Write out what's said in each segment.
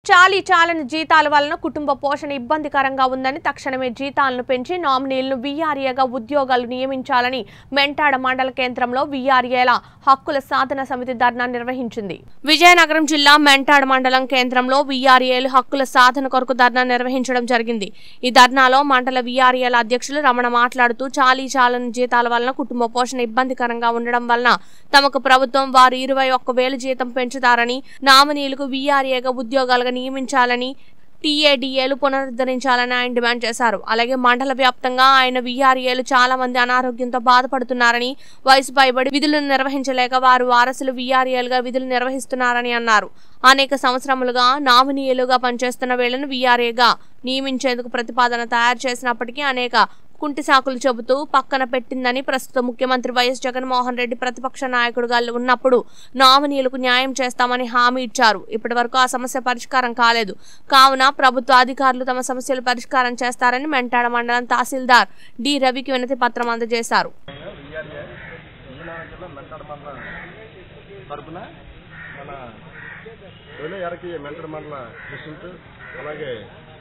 చాలీ చాలని జీతాల వలన కుటుంబ పోషణ ఇబ్బందికరంగా ఉందని తక్షణమే జీతాలను పెంచి నామినీలను వీఆర్ఏగా ఉద్యోగాలు నియమించాలని మెంటాడ మండల కేంద్రంలో వీఆర్ఏల హక్కుల సాధన సమితి ధర్నా నిర్వహించింది విజయనగరం జిల్లా మెంటాడ మండలం కేంద్రంలో వీఆర్ఏలు హక్కుల సాధన కొరకు ధర్నా నిర్వహించడం జరిగింది ఈ ధర్నాలో మండల వీఆర్ఏల అధ్యక్షులు రమణ మాట్లాడుతూ చాలీ చాలని జీతాల వలన కుటుంబ పోషణ ఇబ్బందికరంగా ఉండడం వలన తమకు ప్రభుత్వం వారు ఇరవై ఒక్క వేలు జీతం పెంచుతారని నామినీలకు వీఆర్ఏగా ఉద్యోగాలుగా నియమించాలని టీఏడీఏలు పునరుద్ధరించాలని ఆయన డిమాండ్ చేశారు అలాగే మండల వ్యాప్తంగా ఆయన వీఆర్ఏలు చాలా మంది అనారోగ్యంతో బాధపడుతున్నారని వయసు పైబడి విధులను నిర్వహించలేక వారు వారసులు వీఆర్ఏలుగా విధులు నిర్వహిస్తున్నారని అన్నారు అనేక సంవత్సరములుగా నామినీయులుగా పనిచేస్తున్న వీళ్లను వీఆర్ఏగా నియమించేందుకు ప్రతిపాదన తయారు చేసినప్పటికీ అనేక కుంటి సాకులు చెబుతూ పక్కన పెట్టిందని ప్రస్తుత ముఖ్యమంత్రి వైఎస్ జగన్మోహన్ రెడ్డి ప్రతిపక్ష నాయకుడుగా ఉన్నప్పుడు నామినీలకు న్యాయం చేస్తామని హామీ ఇచ్చారు ఇప్పటి వరకు ఆ సమస్య పరిష్కారం కాలేదు కావున ప్రభుత్వ అధికారులు తమ సమస్యలు పరిష్కారం చేస్తారని మెంటాడ మండలం తహసీల్దార్ డి రవికి వినతి పత్రం అందజేశారు విఆర్ఏ విజయనగరం జిల్లా మెంటడ మండల తరపున మన తొలి ఎరకి మెంటడ మండల ప్రెసిడెంట్ అలాగే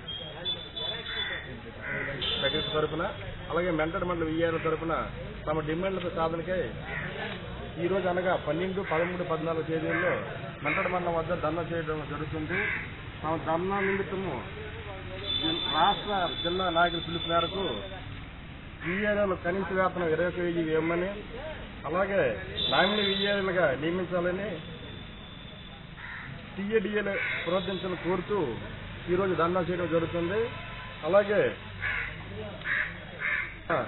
సెక్రటరీ తరపున అలాగే మెంటడ మండల విఆర్ఏ తరపున తమ డిమాండ్ల సాధనకై ఈ రోజు అనగా పన్నెండు పదమూడు పద్నాలుగు తేదీల్లో మెంటడ మండలం వద్ద ధర్నా చేయడం జరుగుతుంది తమ ధర్నా నిమిత్తము జిల్- రాష్ట్ర జిల్లా నాయకుల పిలుపు మేరకు విఏలలో కనీస వేతనం ఇరవై ఒక వెయ్యి ఇవ్వమని అలాగే నామినీ విఏలుగా నియమించాలని టీఏడిఏలు పునరుద్ధరించాలని కోరుతూ ఈరోజు ధర్నా చేయడం జరుగుతుంది అలాగే ఆ,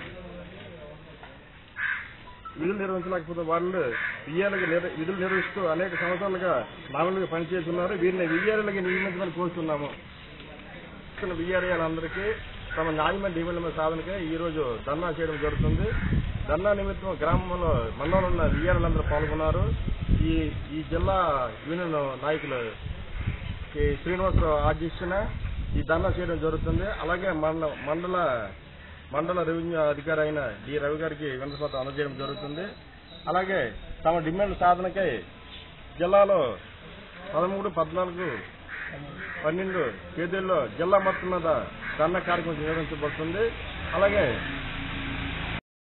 విధులు నిర్వహించలేకపోతే వాళ్ళు విఏలుగా నిర్- విధులు నిర్వహిస్తూ అనేక సంవత్సరాలుగా నామినీలుగా పనిచేస్తున్నారు వీరిని విఏలుగా నియమించమని కోరుతున్నాము విఆర్ఏలందరికీ తమ న్యాయమైన డిమాండ్ల సాధనకే ఈ రోజు ధర్నా చేయడం జరుగుతుంది ధర్నా నిమిత్తం గ్రామంలో మండలంలో ఉన్న విఆర్ఏలందరూ పాల్గొన్నారు ఈ ఈ జిల్లా యూనియన్ నాయకులు కె. శ్రీనివాసరావు అధ్యక్షన ఈ ధర్నా చేయడం జరుగుతుంది అలాగే మండల మండల మండల రెవెన్యూ అధికారి అయిన డి రవి గారికి వినతిపత్రం అందజేయడం జరుగుతుంది అలాగే తమ డిమాండ్ సాధనకై జిల్లాలో పదమూడు పద్నాలుగు పన్నెండు తేదీల్లో జిల్లా మొత్తం మీద ధర్నా కార్యక్రమం నిర్వహించబడుతుంది అలాగే